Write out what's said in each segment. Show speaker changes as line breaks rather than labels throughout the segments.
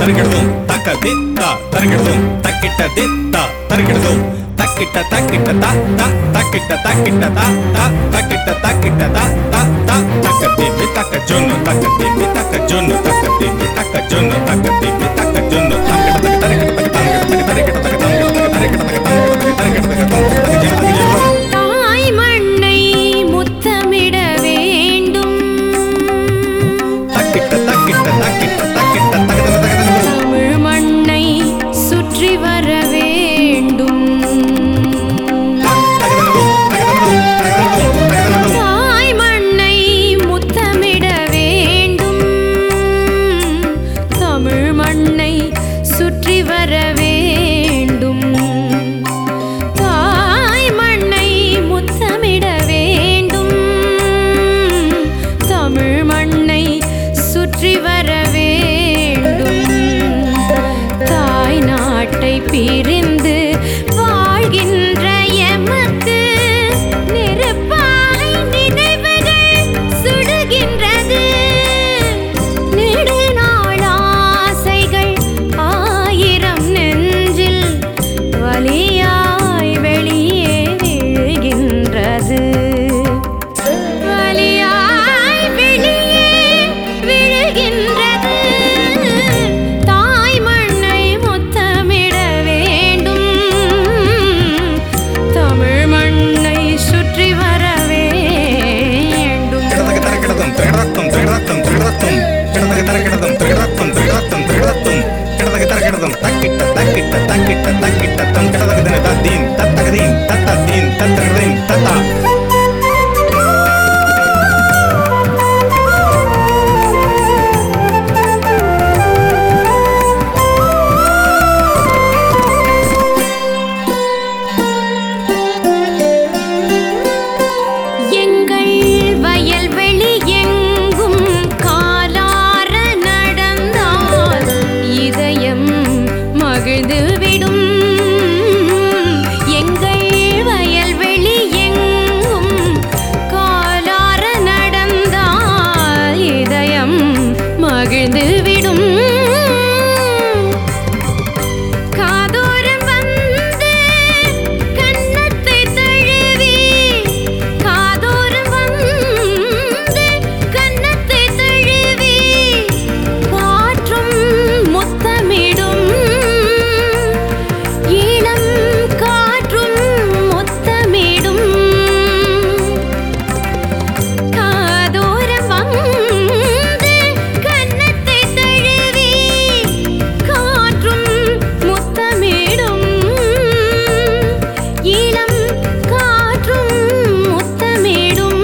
தருகிடுதும் தக்க தித்தா தருகிடுதும் தக்கிட்ட தித்தா தருகிடுதும் தக்கிட்ட தக்கிட்ட தா தா தக்கிட்ட தக்கிட்ட தா தா தக்கிட்ட தக்கிட்ட தா தா தா தக்க திப்பி தக்க ஜொன்னு தக்க திப்பி தக்க ஜொன்னு தக்க திப்பி தக்க ஜொன்னு தக்க திப்பி தக்க ஜொன்னு தக்கிட்ட தக்க தரிக்கிட்ட தக்க தங்கிட்ட தக்க தரிக்கிட்ட தக்க தங்கிட்ட தக்க தரிக்கிட்ட தக்க தங்கிட்ட தக்க தங்கிட்ட தக்க ஜெயம் தக்க ஜெயம்
தாய் மண்ணை முத்தமிட வேண்டும்
தக்கிட்ட தக்கிட்ட தக்கிட்ட தக்கிட்ட தக்க தக்க தக்க தக்க
தமிழ் மண்ணை சுற்றி வர வேண்டும் தாய் மண்ணை முத்தமிட வேண்டும் தமிழ் மண்ணை சுற்றி வர வேண்டும் தாய் மண்ணை முத்தமிட வேண்டும் தமிழ் மண்ணை சுற்றி வர வேண்டும் தாய் நாட்டை பிரிந்து வாழ்கின்ற எமக்கு நெருப்பாய் நினைவுகள் சுடுகின்றது நெடுநாள் ஆசைகள் ஆயிரம் நெஞ்சில் வலியாய் வெளியே விழுகின்றது வலியாய் வெளியே விழுகின்றது தாய் மண்ணை முத்தமிட வேண்டும் தமிழ் மண்ணை சுற்றி வர வேண்டும் எங்கள் வயல்வெளி எங்கும் காலார நடந்தால் இதயம் மகிழ்ந்துவிடும் எங்கள் வயல்வெளி எங்கும் காலார நடந்தால் இதயம் மகிழ்ந்துவிடும் காதோரம் வந்து கன்னத்தை தழுவி காதோரம் வந்து கன்னத்தை தழுவி காற்றும் முத்தமிடும் இளம் காற்றும் முத்தமிடும் காதோரம் வந்து கன்னத்தை தழுவி காற்றும் முத்தமிடும் இளம் காற்றும் முத்தமிடும்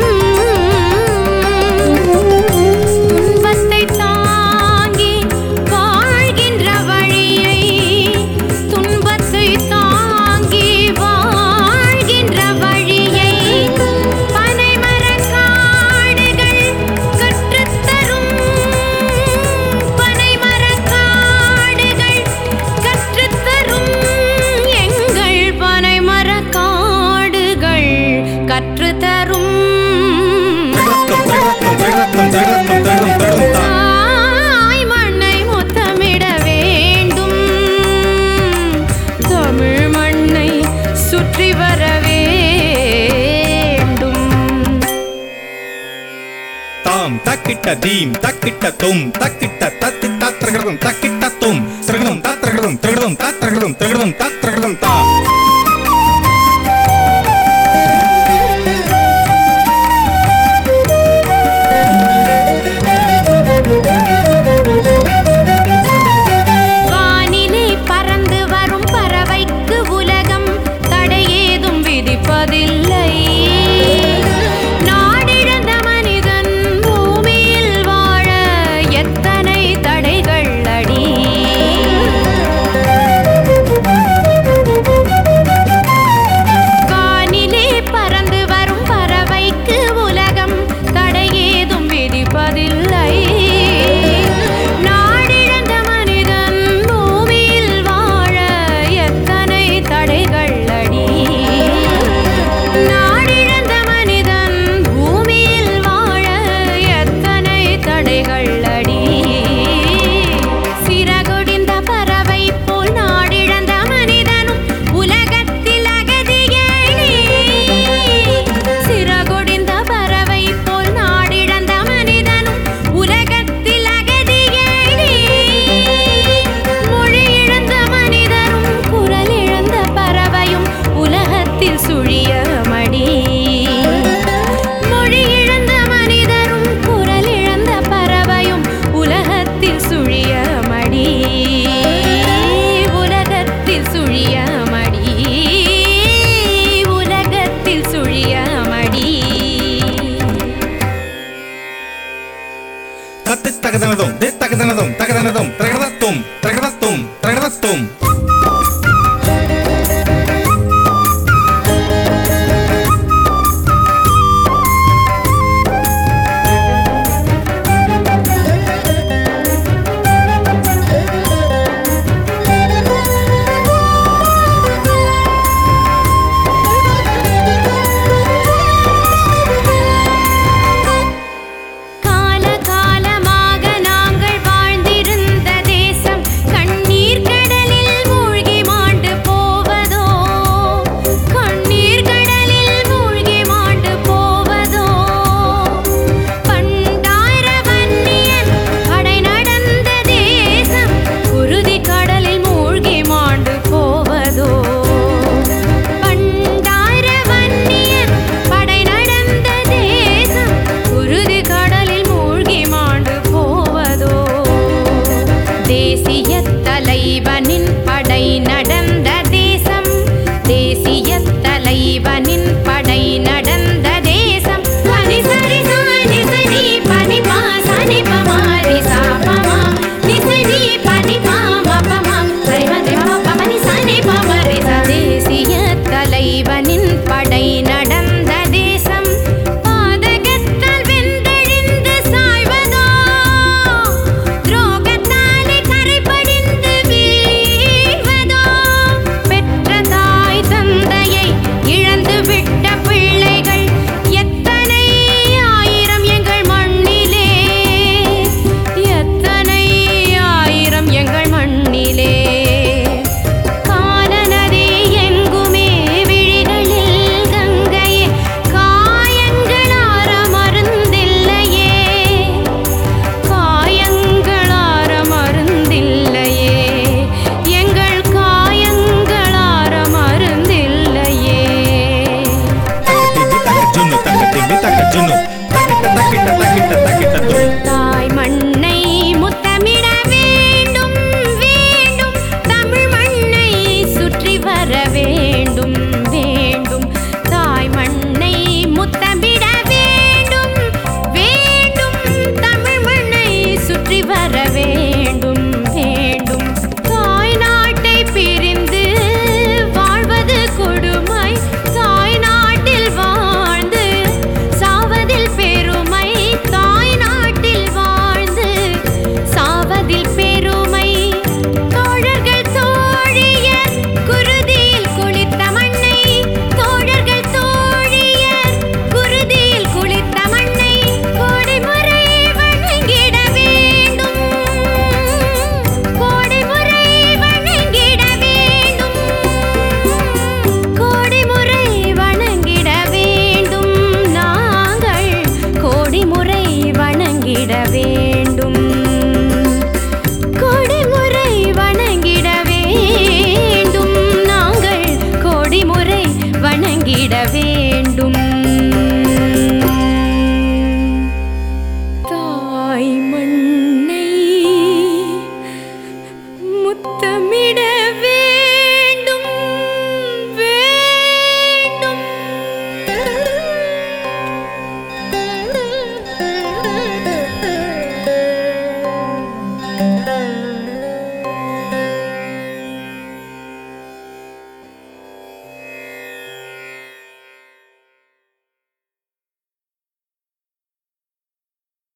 துன்பத்தை தாங்கி வாழ்கின்ற வழியை துன்பத்தை தாங்கி வாழ்கின்ற வழியை பனைமரக் காடுகள் கற்றுத்தரும் பனைமரக் காடுகள் கற்றுத்தரும் எங்கள் பனைமரக் காடுகள் கற்றுத்தரும் தாய் மண்ணை முத்தமிட வேண்டும் தமிழ் மண்ணை சுற்றி வர வேண்டும்
தாம் தக்கிட்ட தீம் தக்கிட்ட தும் தக்கிட்ட தத்தி தாத்திரகிருதம் தக்கிட்ட தும் திரகிருதம் தாத்திரகிருதம் திரகிருதம் தாத்திரகிருதம் திரகிருதம் தாத்திரகிருதம் தா
வானிலே பறந்து வரும் பறவைக்கு உலகம் தடையேதும் விதிப்பதில்லை நாடிழந்த மனிதன் பூமியில் வாழ எத்தனை தடைகள் அடி
தத்தும்